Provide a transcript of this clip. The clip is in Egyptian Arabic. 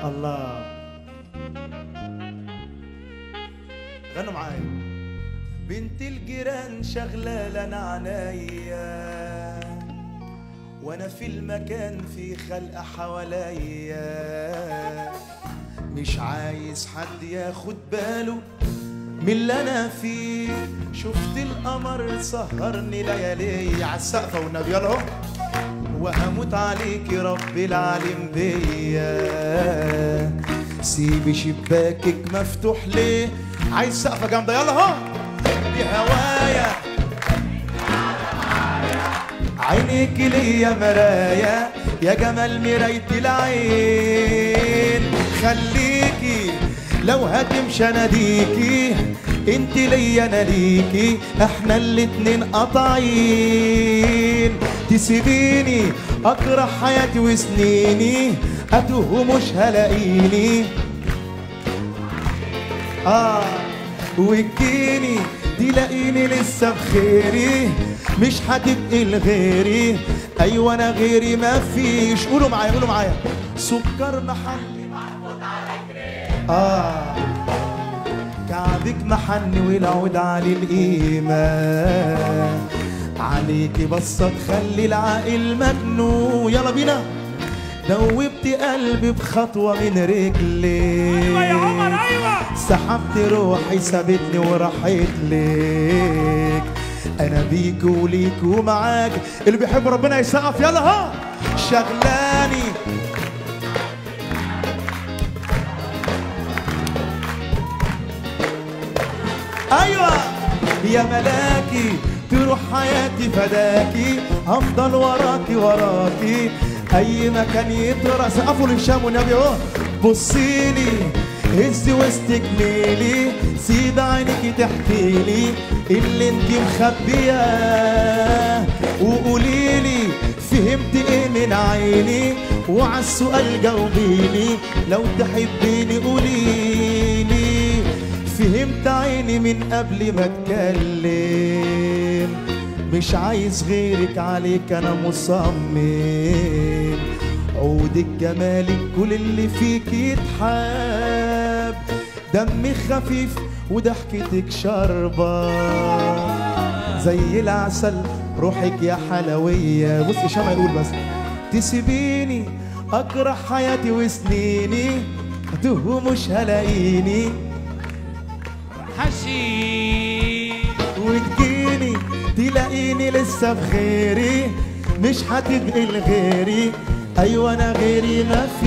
الله غنوا معايا بنت الجيران شغلة لنا عنايا وانا في المكان في خلق حواليا مش عايز حد ياخد باله من اللي انا فيه شفت القمر سهرني ليالي على السقفة والنبي يلا اهو وهموت عليك رب العالم بيا سيبي شباكك مفتوح ليه عايز سقفة جامدة يلا اهو بهوايا عينيك ليا مرايا يا جمال مراية العين خليكي لو هتمشي اناديكي انت ليا انا ليكي احنا الاتنين قطعين تسيبيني اكره حياتي وسنيني اتوه ومش هلاقيني اه وتجيني تلاقيني لسه بخيري مش هتبقي لغيري ايوه انا غيري ما فيش قولوا معايا قولوا معايا سكر محلي اه كعبك محني والعود علي القيمة عليكي بصة تخلي العقل مجنون يلا بينا دوبت قلبي بخطوة من رجلي ايوه يا عمر ايوه سحبت روحي سابتني وراحت ليك انا بيك وليك ومعاك اللي بيحب ربنا يسقف يلا ها شغلاني ايوه يا ملاكي تروح حياتي فداكي هفضل وراكي وراكي اي مكان يطرى سقفوا للشام والنبي اهو بصيلي هز واستجميلي سيب عينيكي تحكيلي اللي انت مخبياه وقوليلي فهمت ايه من عيني وعالسؤال جاوبيني لو تحبيني قوليلي فهمت عيني من قبل ما اتكلم مش عايز غيرك عليك انا مصمم عودك جمالك كل اللي فيك يتحاب دمك خفيف وضحكتك شربة زي العسل روحك يا حلوية بص شمع يقول بس تسيبيني اكره حياتي وسنيني اتوه مش هلاقيني حشيش وتجيني تلاقيني لسه بخيري مش هتبقي لغيري ايوه انا غيري ما في